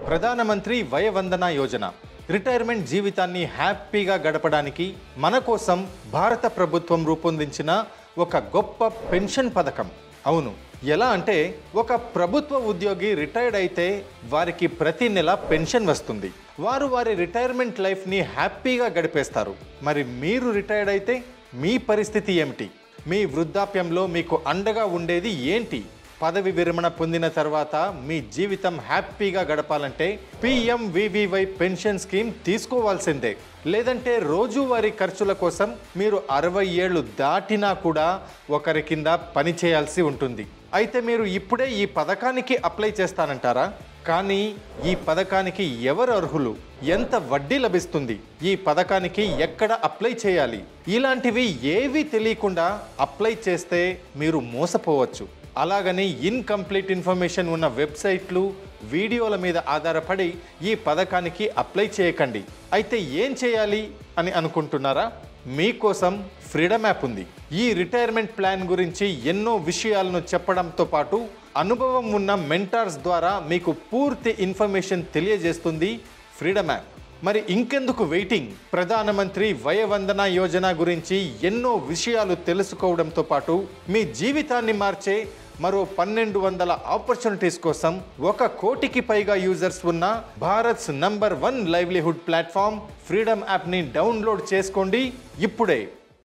ప్రధానమంత్రి వయవందన యోజన రిటైర్మెంట్ జీవితాన్ని హ్యాపీగా గడపడానికి మన కోసం భారత ప్రభుత్వం రూపొందించిన ఒక గొప్ప పెన్షన్ పథకం అవును ఎలా అంటే ఒక ప్రభుత్వ ఉద్యోగి రిటైర్డ్ అయితే వారికి ప్రతి నెల పెన్షన్ వస్తుంది వారు వారి రిటైర్మెంట్ లైఫ్ని హ్యాపీగా గడిపేస్తారు మరి మీరు రిటైర్డ్ అయితే మీ పరిస్థితి ఏమిటి మీ వృద్ధాప్యంలో మీకు అండగా ఉండేది ఏంటి పదవి విరమణ పొందిన తర్వాత మీ జీవితం హ్యాపీగా గడపాలంటే పిఎంవివివై పెన్షన్ స్కీమ్ తీసుకోవాల్సిందే లేదంటే రోజువారీ ఖర్చుల కోసం మీరు అరవై ఏళ్ళు దాటినా కూడా ఒకరి కింద పని చేయాల్సి ఉంటుంది అయితే మీరు ఇప్పుడే ఈ పథకానికి అప్లై చేస్తానంటారా కానీ ఈ పథకానికి ఎవరు అర్హులు ఎంత వడ్డీ లభిస్తుంది ఈ పథకానికి ఎక్కడ అప్లై చేయాలి ఇలాంటివి ఏవీ తెలియకుండా అప్లై చేస్తే మీరు మోసపోవచ్చు అలాగని ఇన్కంప్లీట్ ఇన్ఫర్మేషన్ ఉన్న వెబ్సైట్లు వీడియోల మీద ఆధారపడి ఈ పథకానికి అప్లై చేయకండి అయితే ఏం చేయాలి అని అనుకుంటున్నారా మీకోసం ఫ్రీడమ్ యాప్ ఉంది ఈ రిటైర్మెంట్ ప్లాన్ గురించి ఎన్నో విషయాలను చెప్పడంతో పాటు అనుభవం ఉన్న మెంటార్స్ ద్వారా మీకు పూర్తి ఇన్ఫర్మేషన్ తెలియజేస్తుంది ఫ్రీడమ్ యాప్ మరి ఇంకెందుకు వెయిటింగ్ ప్రధానమంత్రి వయవందన యోజన గురించి ఎన్నో విషయాలు తెలుసుకోవడంతో పాటు మీ జీవితాన్ని మార్చే మరో పన్నెండు వందల ఆపర్చునిటీస్ కోసం ఒక కోటికి పైగా యూజర్స్ ఉన్న Bharat's number one livelihood platform freedom యాప్ని డౌన్లోడ్ చేసుకోండి ఇప్పుడే